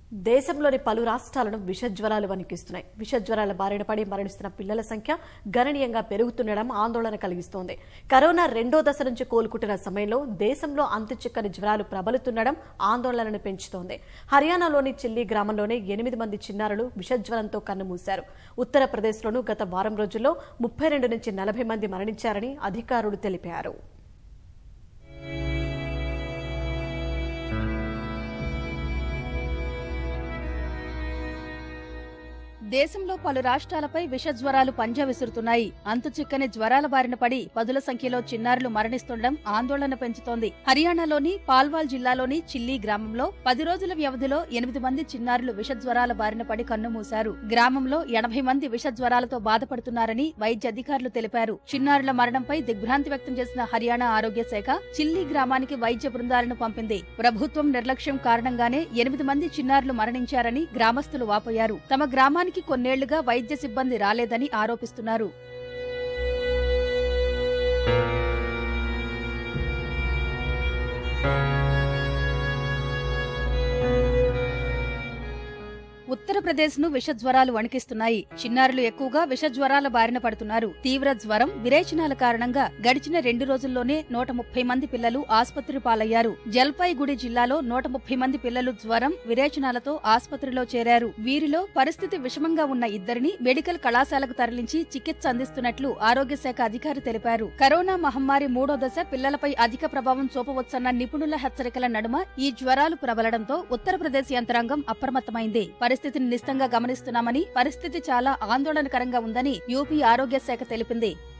దేశంలోని పలు రాష్ట్రాలను విషజ్వరాలు వణికిస్తున్నాయి విషజ్వరాల బారిన పడి మరణిస్తున్న పిల్లల సంఖ్య గణనీయంగా పెరుగుతుండడం ఆందోళన కలిగిస్తోంది కరోనా రెండో దశ నుంచి కోలుకుంటున్న సమయంలో దేశంలో అంతుచిక్కని జ్వరాలు ప్రబలుతుండడం ఆందోళనను పెంచుతోంది హర్యానాలోని చిల్లి గ్రామంలోనే ఎనిమిది మంది చిన్నారులు విషజ్వరంతో కన్నుమూశారు ఉత్తరప్రదేశ్లోనూ గత వారం రోజుల్లో ముప్పై రెండు నుంచి నలభై మంది మరణించారని అధికారులు తెలిపారు దేశంలో పలు రాష్ట్రాలపై విష జ్వరాలు పంజా విసురుతున్నాయి అంతు చిక్కని జ్వరాల బారిన పడి పదుల సంఖ్యలో చిన్నారులు మరణిస్తుండడం ఆందోళన పెంచుతోంది హర్యానాలోని పాల్వాల్ జిల్లాలోని చిల్లీ గ్రామంలో పది రోజుల వ్యవధిలో ఎనిమిది మంది చిన్నారులు విష జ్వరాల బారిన పడి కన్నుమూశారు గ్రామంలో ఎనభై మంది విష జ్వరాలతో బాధపడుతున్నారని వైద్య అధికారులు తెలిపారు చిన్నారుల మరణంపై దిగ్భ్రాంతి వ్యక్తం చేసిన హర్యానా ఆరోగ్య శాఖ చిల్లీ గ్రామానికి వైద్య బృందాలను పంపింది ప్రభుత్వం నిర్లక్ష్యం కారణంగానే ఎనిమిది మంది చిన్నారులు మరణించారని గ్రామస్తులు వాపోయారు తమ గ్రామానికి కొన్నేళ్లుగా వైద్య సిబ్బంది రాలేదని ఆరోపిస్తున్నారు ఉత్తరప్రదేశ్ ను విష జ్వరాలు వణికిస్తున్నాయి చిన్నారులు ఎక్కువగా విష జ్వరాల బారిన పడుతున్నారు తీవ్ర జ్వరం విరేచనాల కారణంగా గడిచిన రెండు రోజుల్లోనే నూట ముప్పై మంది పిల్లలు ఆసుపత్రి పాలయ్యారు జల్పాయిగుడి జిల్లాలో నూట ముప్పై మంది పిల్లలు జ్వరం విరేచనాలతో ఆసుపత్రిలో చేరారు వీరిలో పరిస్థితి విషమంగా ఉన్న ఇద్దరిని మెడికల్ కళాశాలకు తరలించి చికిత్స అందిస్తున్నట్లు ఆరోగ్య శాఖ అధికారి తెలిపారు కరోనా మహమ్మారి మూడో దశ పిల్లలపై అధిక ప్రభావం చూపవచ్చన్న నిపుణుల హెచ్చరికల నడుమ ఈ జ్వరాలు ప్రబలడంతో ఉత్తరప్రదేశ్ యంత్రాంగం అప్రమత్తమైంది పరిస్థితిని నిస్తంగా గమనిస్తున్నామని పరిస్థితి చాలా ఆందోళనకరంగా ఉందని యూపీ ఆరోగ్య శాఖ తెలిపింది